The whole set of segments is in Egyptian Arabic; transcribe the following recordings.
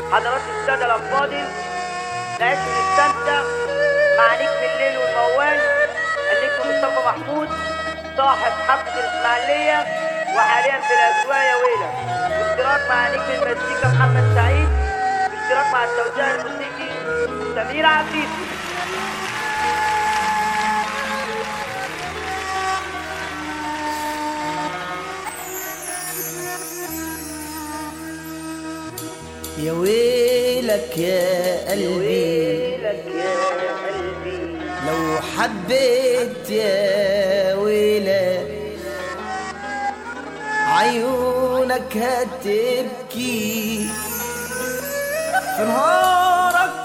حضرات السادة الأفاضل نعيش ونستمتع مع نجم الليل والموال النجم مصطفى محمود صاحب حفلة الإسماعيلية وحاليا في الأسواق يا ويلة باشتراك مع نجم المزيكا محمد سعيد باشتراك مع التوزيع الموسيقي سمير عفيفي يا ويلك يا قلبي ويلك يا قلبي لو حبيت يا ويلك عيونك هتبكي في نهارك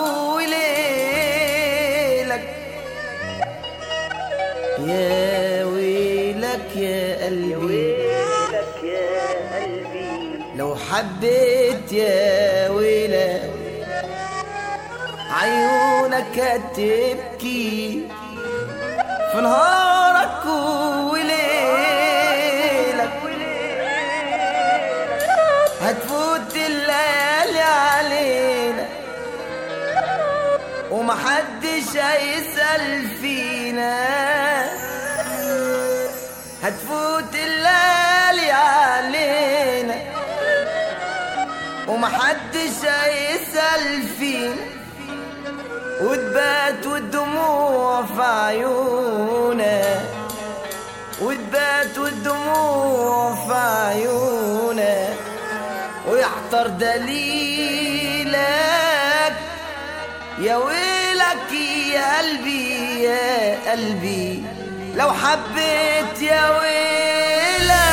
وليلك يا ويلك يا قلبي ويلك يا قلبي لو حبيت يا ويلة عيونك هتبكي في نهارك وليلك هتفوت الليالي علينا ومحدش هيسأل فينا هتفوت الليالي علينا ومحدش هيسأل فينا وتبات والدموع في عيونا وتبات والدموع في عيونا ويحتر دليلك يا ويلك يا قلبي يا قلبي لو حبيت يا ويلك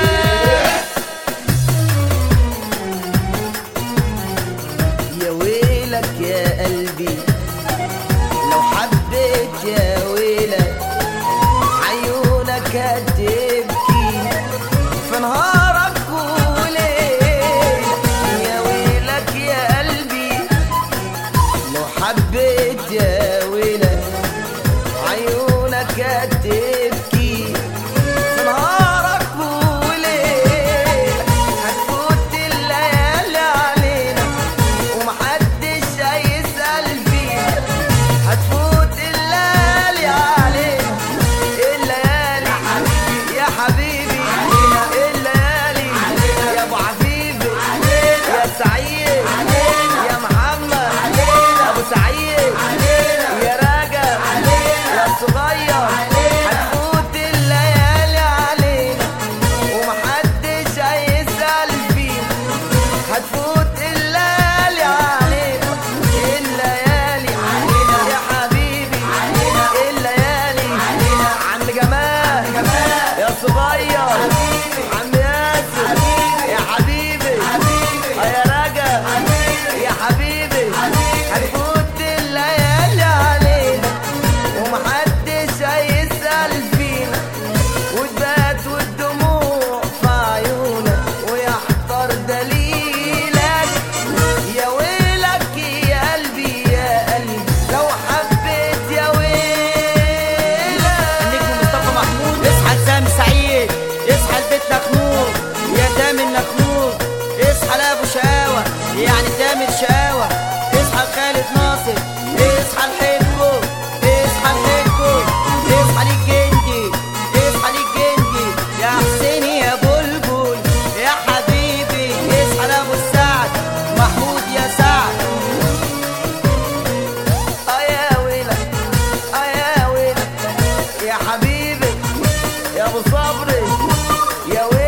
يا ويلك يا قلبي لو حبيت يا ويلك عيونك هتبكي في نهارك وليل يا ويلك يا قلبي لو حبيت يا ويلك عيونك هتبكي في نهارك وليل هتفوت الليالي علينا ومحدش هيسأل فينا هتفوت الليالي علينا الليالي يا حبيبي الليالي يا ابو عفيفي يا سعيد يا محمد ابو سعيد يا راجل يا صغير هتفوت الليالي علينا ومحدش هيسأل فينا هتفوت الليالي علينا الليالي يا حبيبي الليالي عم جمال يا صغير عم ياسر يا حبيبي يا رجب يا حبيبي هتفوت الليالي علينا ومحدش هيسأل فينا وتبات والدموع في عيونك ويحضر دليلك يا ويلك يا قلبي يا قلبي لو حبيت يا ويلك النجم مصطفى محمود اصحى لسامي سعيد اصحى لبيت نخنوق يا تامر نخنوق اصحى لابو شقاوة يعني تامر شقاوة اصحى لخالد ناصر اصحى لحبه اصحى لحبه اصحى للجندي اصحى للجندي يا حسيني يا بلبل يا حبيبي اصحى لابو السعد محمود يا سعد اه يا ويلك اه يا ويلك يا حبيبي يا ابو صبري يا ويلك